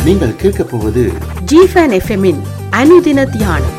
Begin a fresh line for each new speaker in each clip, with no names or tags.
நீங்கள் கேட்கப் போவது
ஜிஃபன் எஃப்எம்மின் அனுதின தியானம்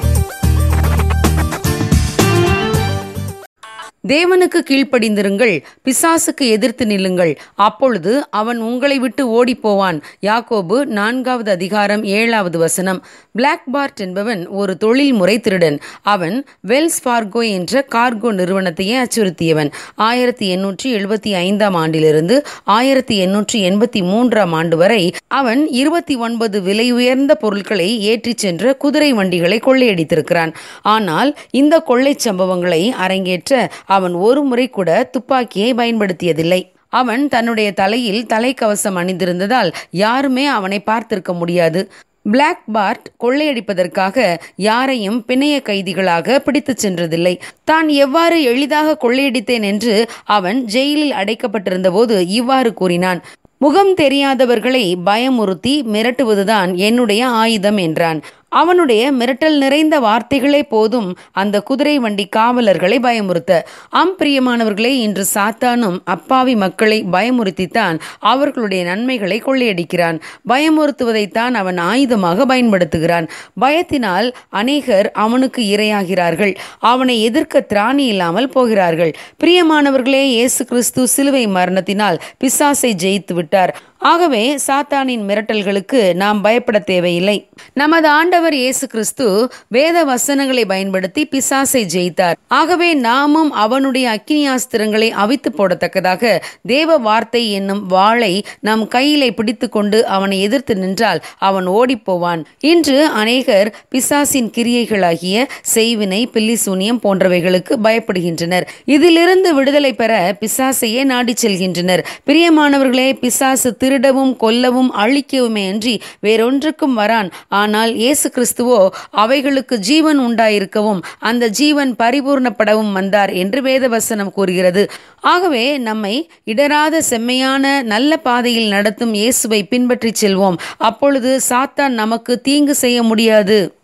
தேவனுக்கு கீழ்ப்படிந்திருங்கள் பிசாசுக்கு எதிர்த்து நில்லுங்கள் அப்பொழுது அவன் உங்களை விட்டு ஓடிப்போவான் யாக்கோபு நான்காவது அதிகாரம் ஏழாவது வசனம் பிளாக் பார்ட் என்பவன் ஒரு தொழில்முறை திருடன் அவன் வெல்ஸ் ஃபார்கோ என்ற கார்கோ நிறுவனத்தையே அச்சுறுத்தியவன் ஆயிரத்தி எண்ணூற்றி எழுபத்தி ஐந்தாம் ஆண்டிலிருந்து ஆயிரத்தி எண்ணூற்றி எண்பத்தி மூன்றாம் ஆண்டு வரை அவன் இருபத்தி ஒன்பது விலை உயர்ந்த பொருட்களை ஏற்றிச் சென்ற குதிரை வண்டிகளை கொள்ளையடித்திருக்கிறான் ஆனால் இந்த கொள்ளைச் சம்பவங்களை அரங்கேற்ற அவன் ஒரு முறை கூட துப்பாக்கியை பயன்படுத்தியதில்லை அவன் தன்னுடைய தலையில் தலைக்கவசம் அணிந்திருந்ததால் யாருமே அவனை பார்த்திருக்க முடியாது பிளாக் பார்ட் கொள்ளையடிப்பதற்காக யாரையும் பிணைய கைதிகளாக பிடித்துச் சென்றதில்லை தான் எவ்வாறு எளிதாக கொள்ளையடித்தேன் என்று அவன் ஜெயிலில் அடைக்கப்பட்டிருந்த போது இவ்வாறு கூறினான் முகம் தெரியாதவர்களை பயமுறுத்தி மிரட்டுவதுதான் என்னுடைய ஆயுதம் என்றான் அவனுடைய மிரட்டல் நிறைந்த வார்த்தைகளே போதும் அந்த குதிரை வண்டி காவலர்களை பயமுறுத்த ஆம் பிரியமானவர்களே இன்று சாத்தானும் அப்பாவி மக்களை பயமுறுத்தித்தான் அவர்களுடைய நன்மைகளை கொள்ளையடிக்கிறான் பயமுறுத்துவதைத்தான் அவன் ஆயுதமாக பயன்படுத்துகிறான் பயத்தினால் அநேகர் அவனுக்கு இரையாகிறார்கள் அவனை எதிர்க்க திராணி இல்லாமல் போகிறார்கள் பிரியமானவர்களே இயேசு கிறிஸ்து சிலுவை மரணத்தினால் பிசாசை ஜெயித்து விட்டார் ஆகவே சாத்தானின் மிரட்டல்களுக்கு நாம் பயப்பட தேவையில்லை நமது ஆண்டவர் இயேசு கிறிஸ்து வேத வசனங்களை பயன்படுத்தி பிசாசை ஜெயித்தார் ஆகவே நாமும் அவனுடைய அக்கினியாஸ்திரங்களை அவித்து போடத்தக்கதாக தேவ வார்த்தை என்னும் வாளை நம் கையிலே பிடித்து கொண்டு அவனை எதிர்த்து நின்றால் அவன் ஓடிப்போவான் இன்று அநேகர் பிசாசின் கிரியைகளாகிய செய்வினை பில்லிசூனியம் போன்றவைகளுக்கு பயப்படுகின்றனர் இதிலிருந்து விடுதலை பெற பிசாசையே நாடி செல்கின்றனர் பிரியமானவர்களே பிசாசு திருடவும் கொல்லவும் அழிக்கவுமே அன்றி வேறொன்றுக்கும் வரான் ஆனால் இயேசு கிறிஸ்துவோ அவைகளுக்கு ஜீவன் உண்டாயிருக்கவும் அந்த ஜீவன் பரிபூர்ணப்படவும் வந்தார் என்று வேதவசனம் கூறுகிறது ஆகவே நம்மை இடராத செம்மையான நல்ல பாதையில் நடத்தும் இயேசுவை பின்பற்றி செல்வோம் அப்பொழுது சாத்தான் நமக்கு தீங்கு செய்ய முடியாது